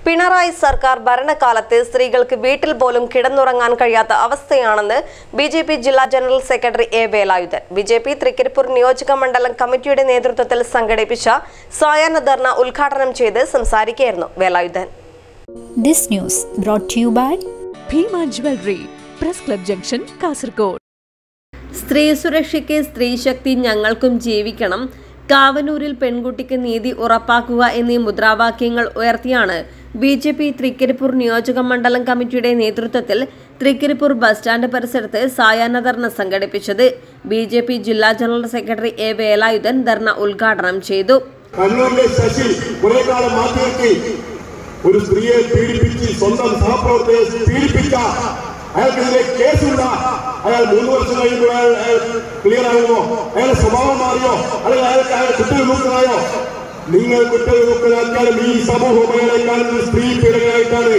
പിണറായി സർക്കാർ ഭരണകാലത്ത് സ്ത്രീകൾക്ക് വീട്ടിൽ പോലും കിടന്നുറങ്ങാൻ കഴിയാത്ത അവസ്ഥയാണെന്ന് ബി ജെ പി ജില്ലാ general secretary A Velayudhan B J P Trikaripur നിയോജക മണ്ഡലം കമ്മിറ്റിയുടെ നേതൃത്വത്തിൽ സംഘടിപ്പിച്ച സായാഹ്ന ധർണ ഉദ്ഘാടനം ചെയ്ത് സംസാരിക്കുകയായിരുന്നു Velayudhan This news brought to you by Bhima jewellery press club junction Kasaragod സ്ത്രീ സുരക്ഷയ്ക്ക് സ്ത്രീശക്തി ഞങ്ങൾക്കും ജീവിക്കണം കാവനൂരിൽ പെൺകുട്ടിക്ക് നീതി ഉറപ്പാക്കുക എന്നീ മുദ്രാവാക്യങ്ങൾ ഉയർത്തിയാണ് ബി ജെ പി തൃക്കരിപ്പൂർ നിയോജക മണ്ഡലം കമ്മിറ്റിയുടെ നേതൃത്വത്തിൽ തൃക്കരിപ്പൂർ ബസ് സ്റ്റാൻഡ് പരിസരത്ത് സായാഹ്ന ധർണ സംഘടിപ്പിച്ചത് ബി ജെ പി ജില്ലാ ജനറൽ സെക്രട്ടറി എ വേലായുധൻ ധർണ ഉദ്ഘാടനം ചെയ്തു കണ്ണൂരിലെ ശശി കുറെ കാലം മാറ്റി നിർത്തി ഒരു സ്ത്രീയെ പീഡിപ്പിച്ച് സ്വന്തം സഹപ്രവർത്തകരെ പീഡിപ്പിച്ച അയാൾക്കെതിരെ കേസുള്ള അയാൾ മൂന്ന് വർഷം കഴിയുമ്പോൾ അയാൾ അയാൾ ക്ലിയർ ആകുമോ അയാളുടെ സ്വഭാവം മാറിയോ അല്ലെങ്കിൽ അയാൾക്ക് അയാൾ കുറ്റവിമുക്തനായോ നിങ്ങൾ കുറ്റവിമുക്തനാക്കിയാലും ഈ സമൂഹം അയാളെ കാണുന്നത് സ്ത്രീ പീഡകനായിട്ടാണ്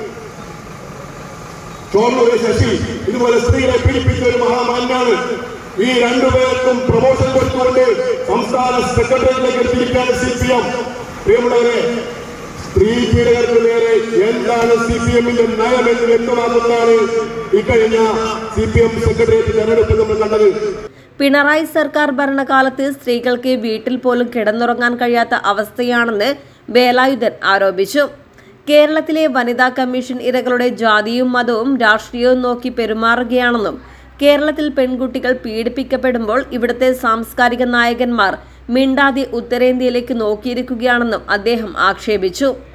ഷോർണൂരെ ശശി ഇതുപോലെ സ്ത്രീകളെ പീഡിപ്പിച്ച ഒരു മഹാമാനാണ് ഈ രണ്ടുപേർക്കും പ്രൊമോഷൻ കൊടുത്തുകൊണ്ട് സംസ്ഥാന സെക്രട്ടറിയിലേക്ക് എത്തിയിരിക്കുകയാണ് സി പി എം പ്രിയമുള്ളവരെ സ്ത്രീ പീഡകർക്ക് നേരെ എന്താണ് സി പി എമ്മിന്റെ നയമെന്ന് വ്യക്തമാക്കുന്നതാണ് ഇക്കഴിഞ്ഞ സി പി എം സെക്രട്ടേറിയറ്റ് തെരഞ്ഞെടുപ്പ് നമ്മൾ കണ്ടത് പിണറായി സർക്കാർ ഭരണകാലത്ത് സ്ത്രീകൾക്ക് വീട്ടിൽ പോലും കിടന്നുറങ്ങാൻ കഴിയാത്ത അവസ്ഥയാണെന്ന് വേലായുധൻ ആരോപിച്ചു കേരളത്തിലെ വനിതാ കമ്മീഷൻ ഇരകളുടെ ജാതിയും മതവും രാഷ്ട്രീയവും നോക്കി പെരുമാറുകയാണെന്നും കേരളത്തിൽ പെൺകുട്ടികൾ പീഡിപ്പിക്കപ്പെടുമ്പോൾ ഇവിടുത്തെ സാംസ്കാരിക നായകന്മാർ മിണ്ടാതെ ഉത്തരേന്ത്യയിലേക്ക് നോക്കിയിരിക്കുകയാണെന്നും അദ്ദേഹം ആക്ഷേപിച്ചു